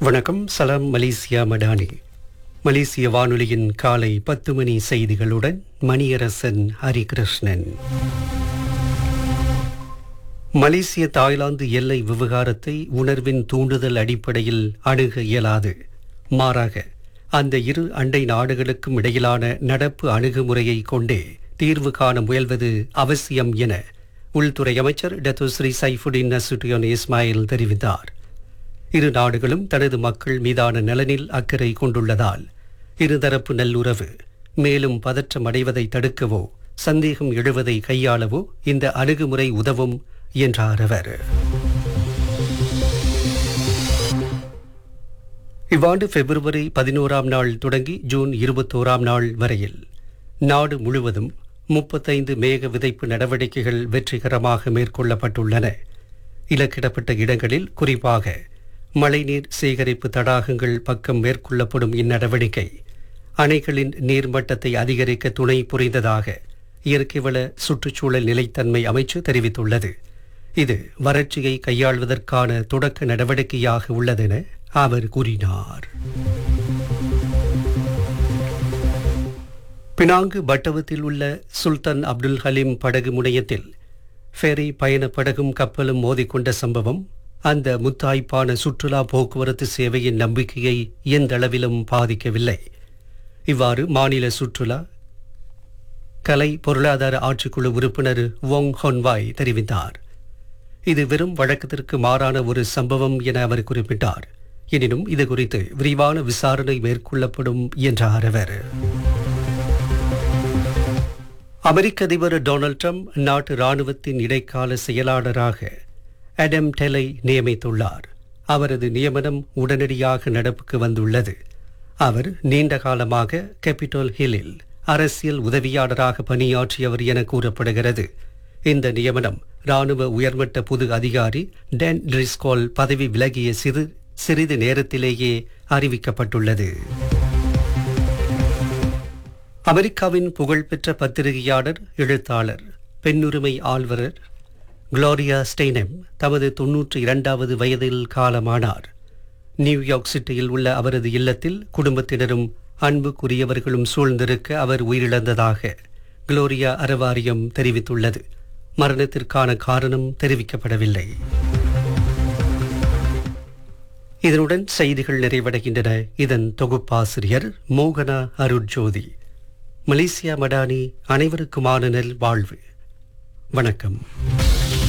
வணக்கம் சலாம் மலேசியா மடானி மலேசிய வானொலியின் காலை பத்து மணி செய்திகளுடன் மணியரசன் ஹரிகிருஷ்ணன் மலேசிய தாய்லாந்து எல்லை விவகாரத்தை உணர்வின் தூண்டுதல் அடிப்படையில் அணுக இயலாது மாறாக அந்த இரு அண்டை நாடுகளுக்கும் இடையிலான நடப்பு அணுகுமுறையை கொண்டே தீர்வு காண முயல்வது அவசியம் என உள்துறை அமைச்சர் டத்துஸ்ரீ சைஃபுடின் நசுட்டியோன் இஸ்மாயில் தெரிவித்தார் இரு நாடுகளும் தனது மக்கள் மீதான நலனில் அக்கறை கொண்டுள்ளதால் இருதரப்பு நல்லுறவு மேலும் பதற்றம் அடைவதை தடுக்கவோ சந்தேகம் எழுவதை கையாளவோ இந்த அணுகுமுறை உதவும் என்றார் அவர் இவ்வாண்டு பிப்ரவரி பதினோராம் நாள் தொடங்கி ஜூன் இருபத்தோராம் நாள் வரையில் நாடு முழுவதும் முப்பத்தைந்து மேக விதைப்பு நடவடிக்கைகள் வெற்றிகரமாக மேற்கொள்ளப்பட்டுள்ளன இலக்கிடப்பட்ட இடங்களில் குறிப்பாக மழைநீர் சேகரிப்பு தடாகங்கள் பக்கம் மேற்கொள்ளப்படும் இந்நடவடிக்கை அணைகளின் நீர்மட்டத்தை அதிகரிக்க துணை புரிந்ததாக இயற்கை வள சுற்றுச்சூழல் நிலைத்தன்மை அமைச்சு தெரிவித்துள்ளது இது வறட்சியை கையாள்வதற்கான தொடக்க நடவடிக்கையாக உள்ளதென அவர் கூறினார் பினாங்கு பட்டவத்தில் உள்ள சுல்தான் அப்துல் ஹலீம் படகு முனையத்தில் ஃபெரி பயண படகும் கப்பலும் மோதிக்கொண்ட சம்பவம் அந்த முத்தாய்ப்பான சுற்றுலா போக்குவரத்து சேவையின் நம்பிக்கையை எந்த அளவிலும் பாதிக்கவில்லை இவ்வாறு மாநில சுற்றுலா கலை பொருளாதார ஆட்சிக்குழு உறுப்பினர் வோங் ஹொன்வாய் தெரிவித்தார் இது வெறும் வழக்கத்திற்கு மாறான ஒரு சம்பவம் என அவர் குறிப்பிட்டார் எனினும் இது குறித்து விரிவான விசாரணை மேற்கொள்ளப்படும் என்றார் அவர் அமெரிக்க அதிபர் டொனால்ட் ட்ரம்ப் நாட்டு ராணுவத்தின் இடைக்கால செயலாளராக அடம் டெலை நியமித்துள்ளார் அவரது நியமனம் உடனடியாக நடப்புக்கு வந்துள்ளது அவர் நீண்ட காலமாக கேபிட்டல் ஹில்லில் அரசியல் உதவியாளராக பணியாற்றியவர் என கூறப்படுகிறது இந்த நியமனம் ராணுவ உயர்மட்ட புது அதிகாரி டென் ட்ரிஸ்கால் பதவி விலகிய சிறு சிறிது நேரத்திலேயே அறிவிக்கப்பட்டுள்ளது அமெரிக்காவின் புகழ்பெற்ற பத்திரிகையாளர் எழுத்தாளர் பெண்ணுரிமை ஆள்வரர் குளோரியா ஸ்டெய்னம் தமது தொன்னூற்றி இரண்டாவது வயதில் காலமானார் நியூயார்க் சிட்டியில் உள்ள அவரது இல்லத்தில் குடும்பத்தினரும் அன்புக்குரியவர்களும் சூழ்ந்திருக்க அவர் உயிரிழந்ததாக குளோரியா அறவாரியம் தெரிவித்துள்ளது மரணத்திற்கான காரணம் தெரிவிக்கப்படவில்லை இதனுடன் செய்திகள் நிறைவடைகின்றன இதன் தொகுப்பாசிரியர் மோகனா அருட்ஜோதி மலேசியா மடானி அனைவருக்குமான நல் வாழ்வு வணக்கம்